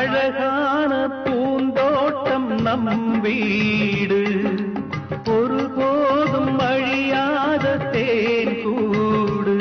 அழகான பூந்தோட்டம் நம் வீடு ஒருபோதும் அழியாத தேன் கூடு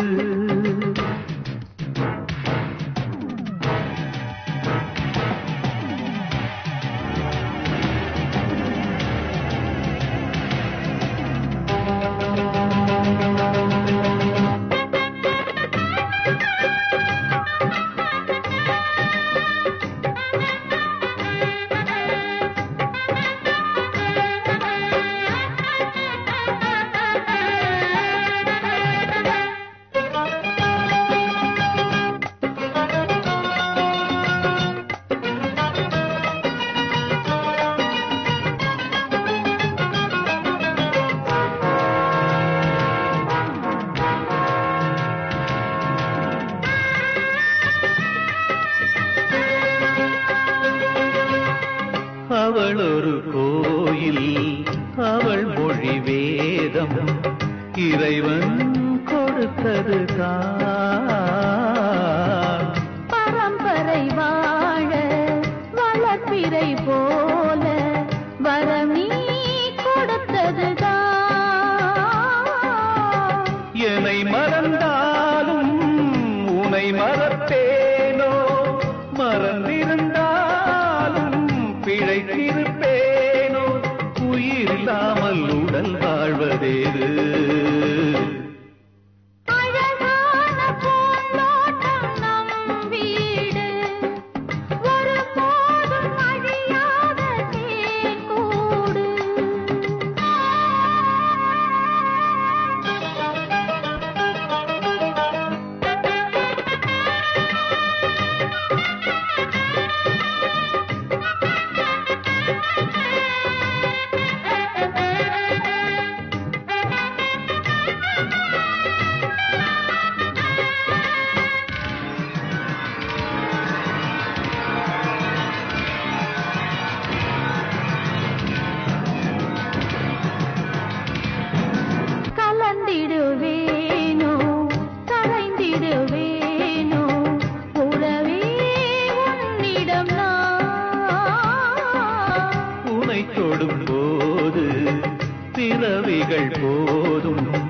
அவள் ஒரு கோயில் அவள் மொழி வேதம் இறைவன் கொடுத்ததுதான் பரம்பரை வாழ வளர்ப்பிறை போல வரமீ கொடுத்ததுதான் என்னை மறந்தாலும் உனை மறப்பேனோ மறந்திருந்தாலும் பிழைத்திருப்பேனோ உயிர் இல்லாமல் உடல் வாழ்வதேது அழகான பூந்தோட்டம் நம் வீடு ஒருபோதும் அழியாத தேன்கூடு கலந்திடுவேனோ கரைந்திடுவேனோ உறவே உன்னிடம் நான் உனை தொடும் போது பிறவிகள் போதும்